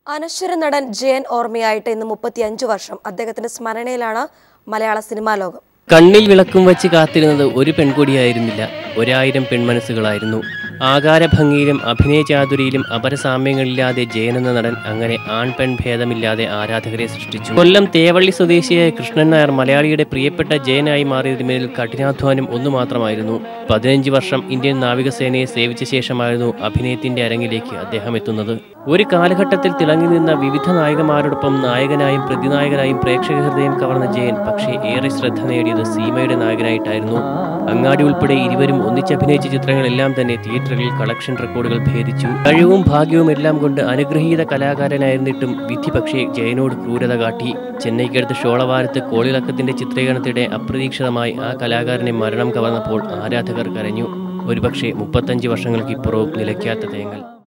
അനശ്വര നടൻ ജയൻ ഓർമ്മയായിട്ട് ഇന്ന് മുപ്പത്തിയഞ്ചു വർഷം അദ്ദേഹത്തിന്റെ സ്മരണയിലാണ് മലയാള സിനിമാ ലോകം കണ്ണിൽ വിളക്കും വച്ച് കാത്തിരുന്നത് ഒരു പെൺകൊടിയായിരുന്നില്ല ഒരായിരം പെൺമനസ്സുകളായിരുന്നു ആകാരഭംഗിയിലും അഭിനയചാതുരിയിലും അപരസാമ്യങ്ങളില്ലാതെ ജയൻ എന്ന നടൻ അങ്ങനെ ആൺ പെൺ ഭേദമില്ലാതെ ആരാധകരെ സൃഷ്ടിച്ചു കൊല്ലം തേവള്ളി സ്വദേശിയായ കൃഷ്ണൻ നായർ മലയാളിയുടെ പ്രിയപ്പെട്ട ജയനായി മാറിയതിന് മേൽ കഠിനാധ്വാനം ഒന്നു മാത്രമായിരുന്നു പതിനഞ്ച് വർഷം ഇന്ത്യൻ നാവികസേനയെ സേവിച്ച ശേഷമായിരുന്നു അഭിനയത്തിന്റെ അരങ്ങിലേക്ക് അദ്ദേഹം എത്തുന്നത് ഒരു കാലഘട്ടത്തിൽ തിളങ്ങി നിന്ന വിവിധ നായകന്മാരോടൊപ്പം നായകനായും പ്രതിനായകനായും പ്രേക്ഷക ഹൃദയം കവർന്ന ജയൻ പക്ഷേ ഏറെ ശ്രദ്ധ നേടിയത് സീമയുടെ നായകനായിട്ടായിരുന്നു അങ്ങാടി ഉൾപ്പെടെ ഇരുവരും ഒന്നിച്ചഭിനയിച്ച ചിത്രങ്ങളെല്ലാം തന്നെ തിയേറ്ററുകളിൽ കളക്ഷൻ റെക്കോർഡുകൾ ഭേദിച്ചു കഴിവും ഭാഗ്യവും എല്ലാം കൊണ്ട് അനുഗ്രഹീത കലാകാരനായിരുന്നിട്ടും വിധി പക്ഷേ ജയനോട് ക്രൂരത കാട്ടി ചെന്നൈക്കടുത്ത് ഷോളവാരത്ത് കോളിളക്കത്തിന്റെ ചിത്രീകരണത്തിനിടെ അപ്രതീക്ഷിതമായി ആ കലാകാരനെ മരണം കവർന്നപ്പോൾ ആരാധകർ കരഞ്ഞു ഒരുപക്ഷെ മുപ്പത്തഞ്ച് വർഷങ്ങൾക്കിപ്പുറവും നിലയ്ക്കാത്ത തേങ്ങൽ